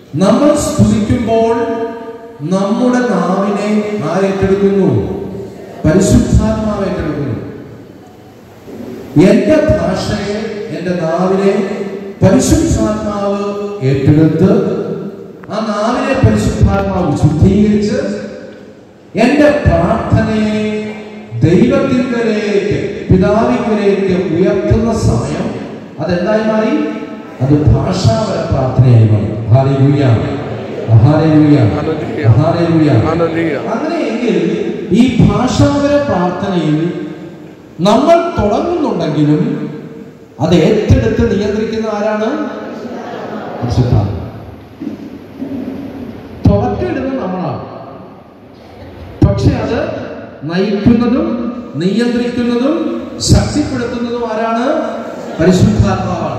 നമ്മൾ സ്തുതിക്കുമ്പോൾ നമ്മുടെ നാവിനെ ആരേറ്റെടുക്കുന്നു പരിശുദ്ധാത്മാവ് ഏറ്റെടുക്കുന്നു എന്റെ ഭാഷയെ എന്റെ നാവിനെ പരിശുദ്ധാത്മാവ് ഏറ്റെടുത്ത് ആ നാവിനെ പരിശുദ്ധാത്മാവ് ശുദ്ധീകരിച്ച് എന്റെ പ്രാർത്ഥനയെ ദൈവത്തിങ്കലേക്ക് പിതാവിങ്കലേക്ക് ഉയർത്തുന്ന സമയം അതെന്തായി മാറി അത് ഭാഷാപര പ്രാർത്ഥനയായി മാറി hallelujah hallelujah hallelujah. Hallelujah hallelujah. അങ്ങനെയെങ്കിൽ ഈ ഭാഷാപര പ്രാർത്ഥനയിൽ നമ്മൾ തുടങ്ങുന്നുണ്ടെങ്കിലും അത് ഏറ്റെടുത്ത് നിയന്ത്രിക്കുന്ന ആരാണ് പരിശുദ്ധാത്മാവ്. തുടക്കമിടുന്നത് നമ്മളാണ് പക്ഷെ അത് നയിക്കുന്നതും നിയന്ത്രിക്കുന്നതും ശക്തിപ്പെടുത്തുന്നതും ആരാണ് പരിശുദ്ധാത്മാവാണ്